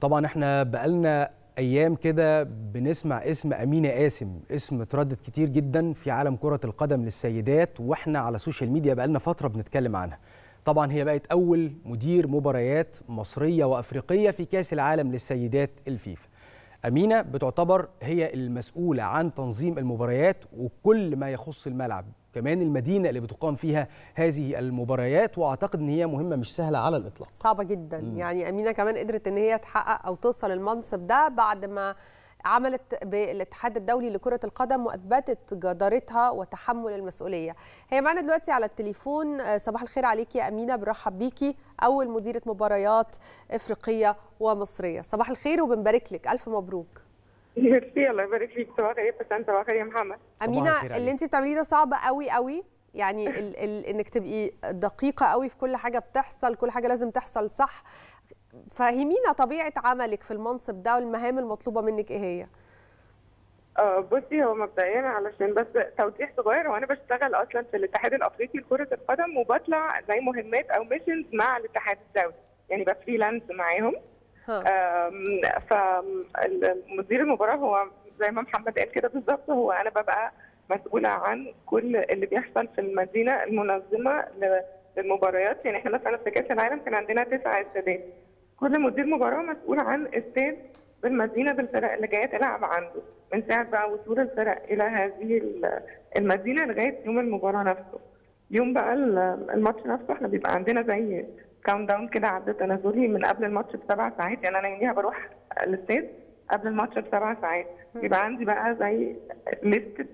طبعا احنا بقالنا ايام كده بنسمع اسم امينه قاسم اسم تردد كتير جدا في عالم كره القدم للسيدات واحنا على السوشيال ميديا بقالنا فتره بنتكلم عنها طبعا هي بقت اول مدير مباريات مصريه وافريقيه في كاس العالم للسيدات الفيفا امينه بتعتبر هي المسؤوله عن تنظيم المباريات وكل ما يخص الملعب كمان المدينه اللي بتقام فيها هذه المباريات واعتقد ان هي مهمه مش سهله على الاطلاق صعبه جدا مم. يعني امينه كمان قدرت ان هي تحقق او توصل المنصب ده بعد ما عملت بالاتحاد الدولي لكرة القدم وأثبتت جدارتها وتحمل المسؤولية هي معنا دلوقتي على التليفون صباح الخير عليكي يا أمينة برحب بيكي أول مديرة مباريات إفريقية ومصرية صباح الخير وبنبارك لك ألف مبروك ميرسي الله يبارك فيك صباح الخير بس انت صباح الخير يا محمد أمينة اللي أنت بتعمليه ده صعب قوي قوي يعني ال ال انك تبقي دقيقه قوي في كل حاجه بتحصل كل حاجه لازم تحصل صح فهمينا طبيعه عملك في المنصب ده والمهام المطلوبه منك ايه هي آه بصي هو مبدئيا علشان بس توضيح صغير هو انا بشتغل اصلا في الاتحاد الافريقي لكره القدم وبطلع زي مهمات او ميشنز مع الاتحاد الدولي يعني بفريلانس معاهم فمدير المباراه هو زي ما محمد قال كده بالظبط هو انا ببقى مسؤوله عن كل اللي بيحصل في المدينه المنظمه للمباريات يعني احنا مثلا في كاس العالم كان عندنا تسع استادات كل مدير مباراه مسؤول عن استاد بالمدينه بالفرق اللي جايه تلعب عنده من ساعه بقى وصول الفرق الى هذه المدينه لغايه يوم المباراه نفسه يوم بقى الماتش نفسه احنا بيبقى عندنا زي كاونت داون كده عد تنازلي من قبل الماتش بسبع ساعات يعني انا يوميها بروح الاستاد قبل الماتش بسبع ساعات بيبقى عندي بقى زي ليست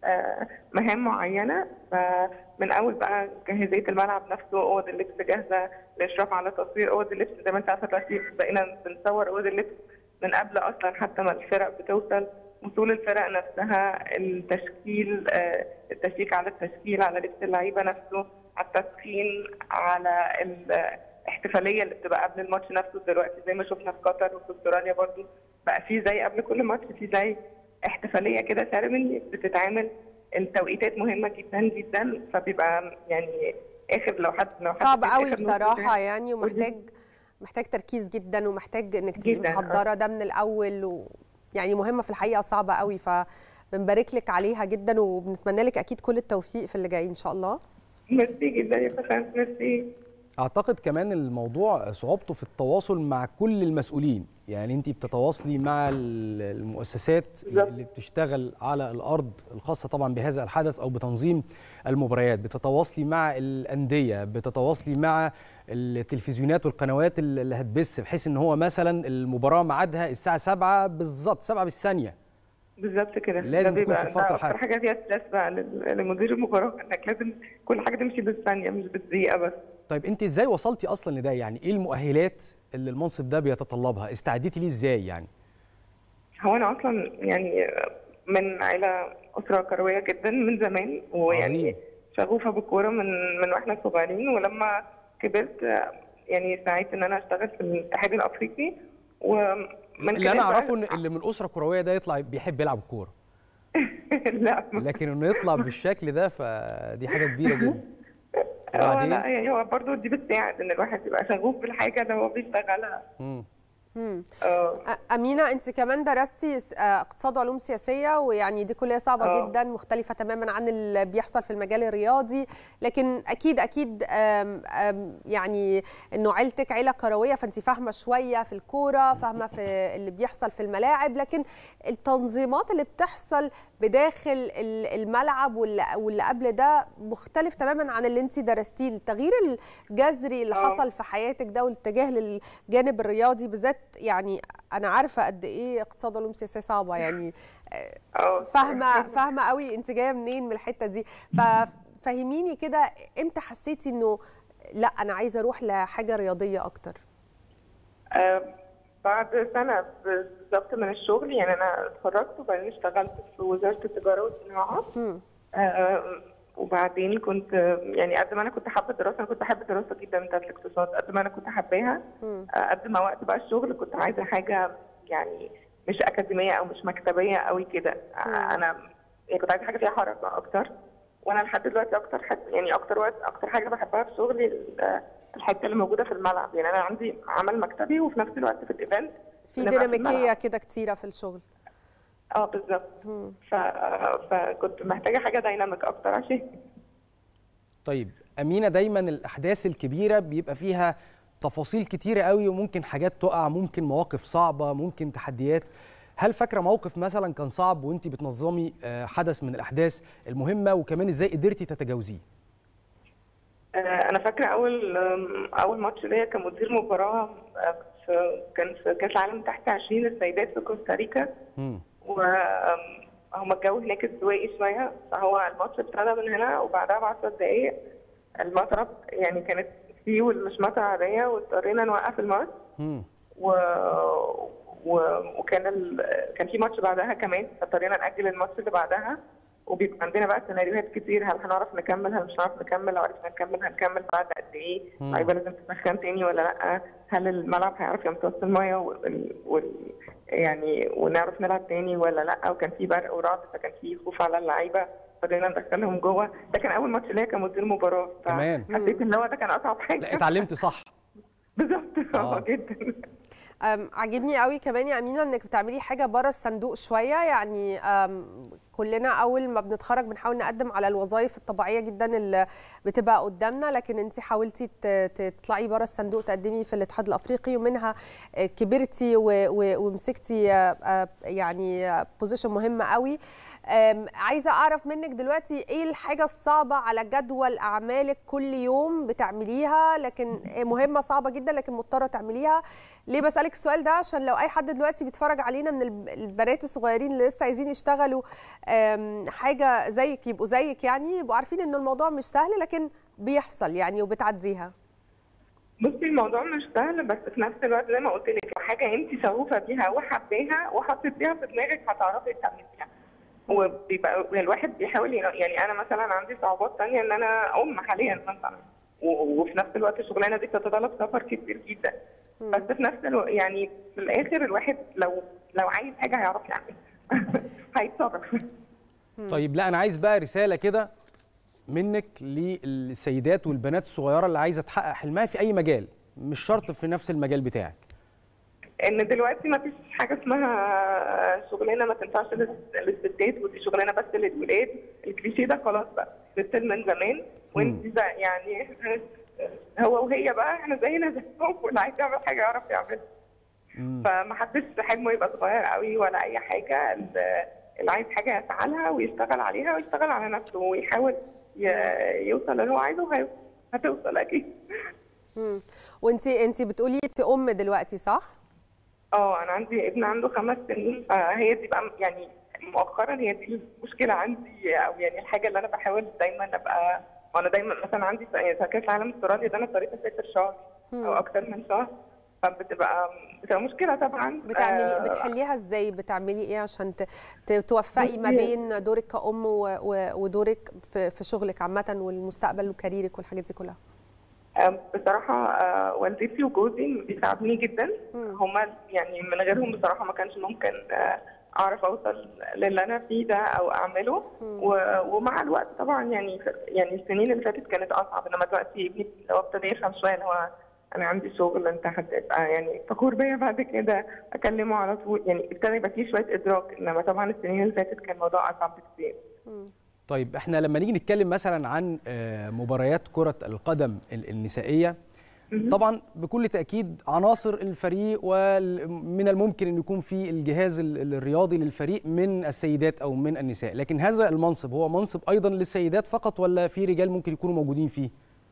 مهام معينه من اول بقى جاهزيه الملعب نفسه اوض اللبس جاهزه الاشراف على تصوير اوض اللبس زي ما انت عارفه دلوقتي بقينا بنصور اوض اللبس من قبل اصلا حتى ما الفرق بتوصل وصول الفرق نفسها التشكيل التشيك على التشكيل على لبس اللعيبه نفسه على التسخين على الاحتفاليه اللي بتبقى قبل الماتش نفسه دلوقتي زي ما شفنا في قطر وفي استراليا برضو بقى في زي قبل كل ماتش في زي احتفاليه كده سيرموني بتتعمل التوقيتات مهمه جدا جدا فبيبقى يعني اخر لو حد لو حد صعب قوي بصراحه يعني ومحتاج محتاج تركيز جدا ومحتاج انك تبقي محضره ده من الاول و يعني مهمه في الحقيقه صعبه قوي فبنبارك لك عليها جدا وبنتمنى لك اكيد كل التوفيق في اللي جاي ان شاء الله ميرسي جدا يا فندم ميرسي اعتقد كمان الموضوع صعوبته في التواصل مع كل المسؤولين يعني انت بتتواصلي مع المؤسسات اللي بتشتغل على الارض الخاصه طبعا بهذا الحدث او بتنظيم المباريات بتتواصلي مع الانديه بتتواصلي مع التلفزيونات والقنوات اللي هتبث بحيث ان هو مثلا المباراه ميعادها الساعه 7 بالظبط 7 بالثانيه بالظبط كده لازم تكون في الفتره حاجه حاجه فيها ستريس بقى لمدير المباراه انك لازم كل حاجه تمشي بالثانيه مش بالدقيقه بس طيب انت ازاي وصلتي اصلا لده يعني ايه المؤهلات اللي المنصب ده بيتطلبها استعديتي ليه ازاي يعني هو انا اصلا يعني من عائله اسره كرويه جدا من زمان ويعني شغوفه بالكوره من من واحنا صغيرين ولما كبرت يعني سعيت ان انا اشتغل في الاتحاد الافريقي ومن اللي انا اعرفه ان اللي من اسره كرويه ده يطلع بيحب يلعب كوره لا لكن انه يطلع بالشكل ده فدي حاجه كبيره جدا اه لا يعني هو برضه دي بتساعد ان الواحد يبقى شغوف بالحاجه اللي هو بيشتغلها أمينة أنت كمان درستي اقتصاد وعلوم سياسية ويعني دي كلية صعبة أوه. جدا مختلفة تماما عن اللي بيحصل في المجال الرياضي لكن أكيد أكيد آم آم يعني إنه عيلتك عيلة كروية فأنت فاهمة شوية في الكورة فاهمة في اللي بيحصل في الملاعب لكن التنظيمات اللي بتحصل بداخل الملعب واللي قبل ده مختلف تماما عن اللي انت درستيه التغيير الجذري اللي أوه. حصل في حياتك ده والاتجاه للجانب الرياضي بالذات يعني انا عارفه قد ايه اقتصاد علوم سياسيه صعبه يعني فاهمه فاهمه قوي انت جايه منين من الحته دي ففهميني كده امتى حسيتي انه لا انا عايزه اروح لحاجه رياضيه اكتر أه بعد سنه بالظبط من الشغل يعني انا اتخرجت وبعدين اشتغلت في وزاره التجاره والصناعه أه وبعدين كنت يعني قد ما انا كنت حابه الدراسه انا كنت بحب الدراسه جدا بتاعت الاقتصاد قد ما انا كنت حباها قد ما وقت بقى الشغل كنت عايزه حاجه يعني مش اكاديميه او مش مكتبيه قوي كده انا يعني كنت عايزه حاجه فيها حركه اكتر وانا لحد دلوقتي اكتر حد يعني اكتر وقت اكتر حاجه بحبها في شغلي الحته اللي موجوده في الملعب يعني انا عندي عمل مكتبي وفي نفس الوقت في الايفنت في ونبقى في ديناميكيه الملعب. كده كتيره في الشغل اه بالظبط مم. ف... فكنت محتاجه حاجه دايناميك اكتر عشان طيب امينه دايما الاحداث الكبيره بيبقى فيها تفاصيل كتيره قوي وممكن حاجات تقع ممكن مواقف صعبه ممكن تحديات هل فاكره موقف مثلا كان صعب وانت بتنظمي آه، حدث من الاحداث المهمه وكمان ازاي قدرتي تتجاوزيه آه، انا فاكره اول آم، اول ماتش ليا كمدير مباراه آه، في كان في كاس العالم تحت 20 السيدات في كوستاريكا مم. وهم الجو هناك استوائي شويه فهو الماتش ابتدى من هنا وبعدها ب 10 دقائق المطره يعني كانت سيول مش مطره عاديه واضطرينا نوقف الماتش مم. و... و... وكان ال... كان في ماتش بعدها كمان فاضطرينا نأجل الماتش اللي بعدها وبيبقى عندنا بقى سيناريوهات كتير هل هنعرف نكمل هل مش هنعرف نكمل لو عرفنا نكمل هنكمل بعد قد ايه مم. اللعيبه لازم تسخن تاني ولا لا هل الملعب هيعرف يمتص الميه وال... وال... يعني ونعرف نلعب تاني ولا لا وكان في برق ورعد فكان في خوف على اللعيبه فضلنا ندخلهم جوه ده كان اول ماتش ليا كمدير مباراه كمان. حسيت ان هو ده كان اصعب حاجه لا اتعلمتي صح بالظبط آه. اه جدا أم، عاجبني قوي كمان يا امينه انك بتعملي حاجه بره الصندوق شويه يعني أم، كلنا اول ما بنتخرج بنحاول نقدم على الوظائف الطبيعيه جدا اللي بتبقى قدامنا لكن انت حاولتي ت- ت- تطلعي بره الصندوق تقدمي في الاتحاد الافريقي ومنها آه، كبرتي و- و- ومسكتي آه، آه، يعني بوزيشن مهمه قوي أم، عايزه اعرف منك دلوقتي ايه الحاجه الصعبه على جدول اعمالك كل يوم بتعمليها لكن مهمه صعبه جدا لكن مضطره تعمليها ليه بسالك السؤال ده عشان لو اي حد دلوقتي بيتفرج علينا من الب- البنات الصغيرين اللي لسه عايزين يشتغلوا أم، حاجه زيك يبقوا زيك يعني يبقوا عارفين ان الموضوع مش سهل لكن بيحصل يعني وبتعديها بصي الموضوع مش سهل بس في نفس الوقت زي ما قلت لك لو حاجه انت شغوفه بيها وحباها وحطيتيها في دماغك هتعرفي تعمليها وبيبقى الواحد بيحاول ين- يعني انا مثلا عندي صعوبات تانية ان انا ام حاليا مثلا و- وفي نفس الوقت الشغلانه دي بتتطلب سفر كتير جدا بس في نفس الوقت يعني في الاخر الواحد لو لو عايز حاجه هيعرف يعملها هيتصرف طيب لا انا عايز بقى رساله كده منك للسيدات والبنات الصغيره اللي عايزه تحقق حلمها في اي مجال مش شرط في نفس المجال بتاعك ان دلوقتي ما فيش حاجه اسمها شغلانه ما تنفعش للس- للستات ودي شغلانه بس للولاد الكليشيه ده خلاص بقى بتل من زمان وانت بقى يعني هو وهي بقى احنا زينا زيهم واللي عايز يعمل حاجه يعرف يعملها مم. فما حدش حجمه يبقى صغير قوي ولا اي حاجه ال- اللي عايز حاجه يسعى لها ويشتغل عليها ويشتغل على نفسه ويحاول ي- يوصل اللي هو عايزه وهي- هتوصل اكيد مم. وانت انت بتقولي انت ام دلوقتي صح اه انا عندي ابن عنده خمس سنين فهي دي بقى يعني مؤخرا هي دي المشكله عندي او يعني الحاجه اللي انا بحاول دايما ابقى وانا دايما مثلا عندي في كاس العالم استراليا ده انا اضطريت اسافر شهر او اكتر من شهر فبتبقى بتبقى مشكله طبعا بتعملي آه، بتحليها ازاي بتعملي ايه عشان ت- ت- توفقي ما بصي- بين دورك كأم و- و- ودورك في في شغلك عامة والمستقبل وكاريرك والحاجات دي كلها آه، بصراحة آه، والدتي وجوزي بيساعدوني جدا هما يعني من غيرهم بصراحة ما كانش ممكن آه، أعرف أوصل للي أنا فيه ده أو أعمله و- ومع الوقت طبعا يعني يعني السنين اللي فاتت كانت أصعب إنما دلوقتي ابني هو ابتدى يفهم شوية إن هو أنا عندي شغل أنت هتبقى يعني فخور بيا بعد كده أكلمه على طول يعني ابتدى يبقى فيه شوية إدراك إنما طبعا السنين اللي فاتت كان الموضوع أصعب بكتير طيب احنا لما نيجي نتكلم مثلا عن آه، مباريات كرة القدم ال- النسائية طبعا بكل تأكيد عناصر الفريق ومن الممكن أن يكون في الجهاز ال- الرياضي للفريق من السيدات أو من النساء لكن هذا المنصب هو منصب أيضا للسيدات فقط ولا في رجال ممكن يكونوا موجودين فيه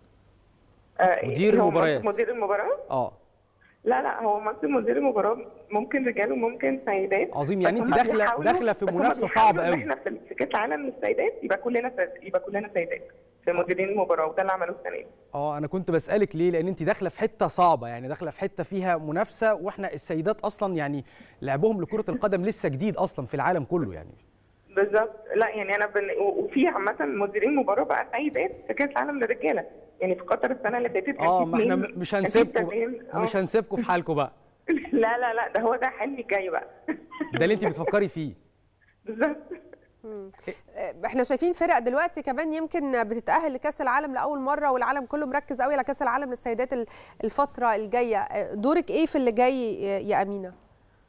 آه، مدير هو المباريات. مدير المباراة؟ اه لا لا هو منصب مدير المباراة ممكن رجال وممكن سيدات عظيم يعني بس انت هما داخله بيحاولوا- داخله في بس هما منافسه بيحاولوا صعبه إن قوي احنا في في كاس العالم للسيدات يبقى كلنا سيد- يبقى كلنا سيدات في مديرين المباراة وده اللي عملوه السنة دي اه انا كنت بسالك ليه لان انت داخله في حته صعبه يعني داخله في حته فيها منافسه واحنا السيدات اصلا يعني لعبهم لكره القدم لسه جديد اصلا في العالم كله يعني بالظبط لا يعني انا بن... و- وفي عامة مديرين مباراة بقى سيدات في كاس العالم للرجالة يعني في قطر السنة اللي فاتت كان اه في ما احنا اتنين- م- مش كان في هنسيبكم اتنين- آه. مش هنسيبكم في حالكم بقى لا لا لا ده هو ده حلمي الجاي بقى ده اللي انت بتفكري فيه بالظبط احنا شايفين فرق دلوقتي كمان يمكن بتتأهل لكأس العالم لأول مرة والعالم كله مركز قوي على كأس العالم للسيدات ال- الفترة الجاية دورك ايه في اللي جاي يا أمينة؟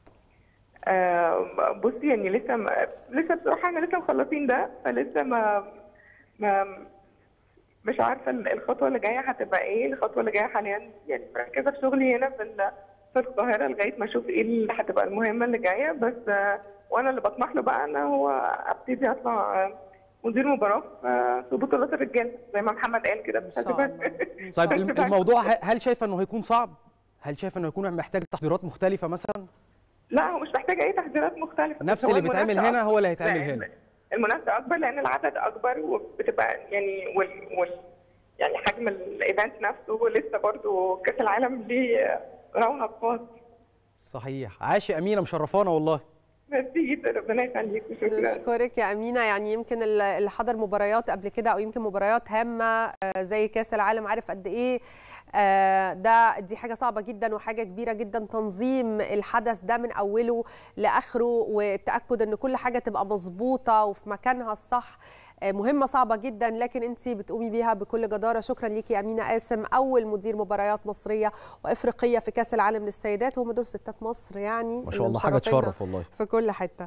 آه، بصي يعني لسه ما لسه بصراحه احنا لسه مخلصين ده فلسه ما ما مش عارفه الخطوه اللي جايه هتبقى ايه الخطوه اللي جايه حاليا يعني مركزه في شغلي هنا في ال- في القاهره لغايه ما اشوف ايه اللي هتبقى المهمه اللي جايه بس آه، وانا اللي بطمح له بقى ان هو ابتدي اطلع آه، مدير مباراه في آه، في بطولات الرجال زي ما محمد قال كده ان مش شاء هتبقى الله إن شاء طيب الله. الم- الموضوع ه- هل شايفه انه هيكون صعب هل شايفه انه هيكون محتاج تحضيرات مختلفه مثلا لا هو مش محتاج اي تحضيرات مختلفه بس نفس هو اللي بيتعمل المنافسة هنا هو اللي أكبر. هيتعمل لأن هنا المنافسه اكبر لان العدد اكبر وبتبقى يعني وال, وال يعني حجم الايفنت نفسه لسه برضو كاس العالم ليه رونق خاص صحيح عاش يا امينه مشرفانا والله ميرسي جدا ربنا يخليك وشكرا نشكرك يا امينه يعني يمكن اللي حضر مباريات قبل كده او يمكن مباريات هامه آه، زي كاس العالم عارف قد ايه آه، ده دي حاجه صعبه جدا وحاجه كبيره جدا تنظيم الحدث ده من اوله لاخره والتاكد ان كل حاجه تبقى مظبوطه وفي مكانها الصح آه، مهمة صعبة جدا لكن انت بتقومي بيها بكل جدارة شكرا ليكي يا أمينة قاسم أول مدير مباريات مصرية وإفريقية في كأس العالم للسيدات هم دول ستات مصر يعني ما شاء الله اللي حاجه مشرفينا تشرف والله في كل حتة